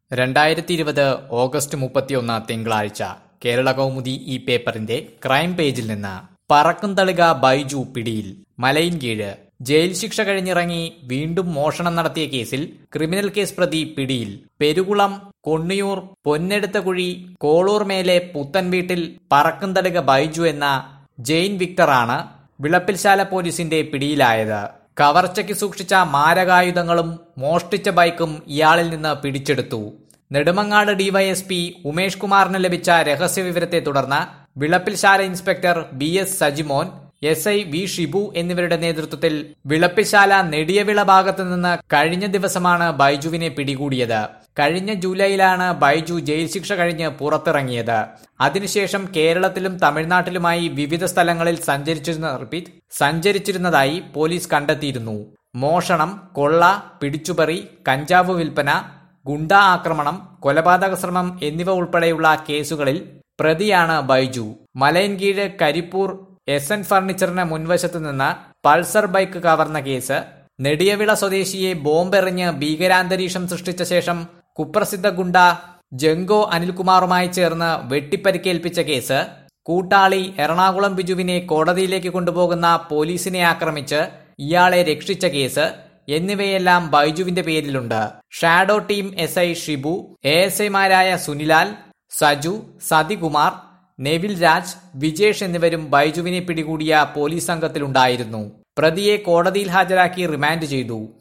രണ്ടായിരത്തി ഇരുപത് ഓഗസ്റ്റ് മുപ്പത്തിയൊന്ന് തിങ്കളാഴ്ച കേരള കൗമുദി ഈ പേപ്പറിന്റെ ക്രൈം പേജിൽ നിന്ന് പറക്കും തളിക ബൈജു പിടിയിൽ മലയിൻകീഴ് ജയിൽ ശിക്ഷ കഴിഞ്ഞിറങ്ങി വീണ്ടും മോഷണം നടത്തിയ കേസിൽ ക്രിമിനൽ കേസ് പ്രതി പിടിയിൽ പെരുകുളം കൊണ്ണിയൂർ പൊന്നെടുത്തകുഴി കോളൂർ മേലെ പുത്തൻ വീട്ടിൽ പറക്കും തളിക ബൈജു എന്ന ജെയിൻ വിക്ടറാണ് വിളപ്പിൽശാല പോലീസിന്റെ പിടിയിലായത് കവർച്ചയ്ക്ക് സൂക്ഷിച്ച മാരകായുധങ്ങളും മോഷ്ടിച്ച ബൈക്കും ഇയാളിൽ നിന്ന് പിടിച്ചെടുത്തു നെടുമങ്ങാട് ഡിവൈഎസ്പി ഉമേഷ് കുമാറിന് ലഭിച്ച രഹസ്യവിവരത്തെ തുടർന്ന് Vilappilsala inspector B S Sajimon S I V Shibu എന്നിവരുടെ നേതൃത്വത്തിൽ വിളപ്പിൽശാല നെടിയവിള ഭാഗത്തു നിന്ന് കഴിഞ്ഞ ദിവസമാണ് ബൈജുവിനെ പിടികൂടിയത് കഴിഞ്ഞ ജൂലൈയിലാണ് ബൈജു ജയിൽ ശിക്ഷ കഴിഞ്ഞ് പുറത്തിറങ്ങിയത് അതിനുശേഷം കേരളത്തിലും തമിഴ്നാട്ടിലുമായി വിവിധ സ്ഥലങ്ങളിൽ സഞ്ചരിച്ചിരുന്ന റിപ്പീറ്റ് സഞ്ചരിച്ചിരുന്നതായി പോലീസ് കണ്ടെത്തിയിരുന്നു മോഷണം കൊള്ള പിടിച്ചുപറി കഞ്ചാവ് വിൽപ്പന ഗുണ്ടാ ആക്രമണം കൊലപാതക ശ്രമം എന്നിവ ഉൾപ്പെടെയുള്ള കേസുകളിൽ പ്രതിയാണ് ബൈജു മലയൻകീഴ് കരിപ്പൂർ എസ് എൻ ഫർണിച്ചറിന് മുൻവശത്ത് നിന്ന് പൾസർ ബൈക്ക് കവർന്ന കേസ് നെടിയവിള സ്വദേശിയെ ബോംബെറിഞ്ഞ് ഭീകരാന്തരീക്ഷം സൃഷ്ടിച്ച ശേഷം കുപ്രസിദ്ധ ഗുണ്ട ജംഗോ അനിൽകുമാറുമായി ചേർന്ന് വെട്ടിപ്പരിക്കേൽപ്പിച്ച കേസ് കൂട്ടാളി എറണാകുളം ബിജുവിനെ കോടതിയിലേക്ക് കൊണ്ടുപോകുന്ന പോലീസിനെ ആക്രമിച്ച് ഇയാളെ രക്ഷിച്ച കേസ് എന്നിവയെല്ലാം ബൈജുവിന്റെ പേരിലുണ്ട് shadow team S I Shibu A S ഐമാരായ സുനിലാൽ സജു സതികുമാർ നെവിൽ രാജ് വിജേഷ് എന്നിവരും ബൈജുവിനെ പിടികൂടിയ പോലീസ് സംഘത്തിലുണ്ടായിരുന്നു പ്രതിയെ കോടതിയിൽ ഹാജരാക്കി റിമാൻഡ് ചെയ്തു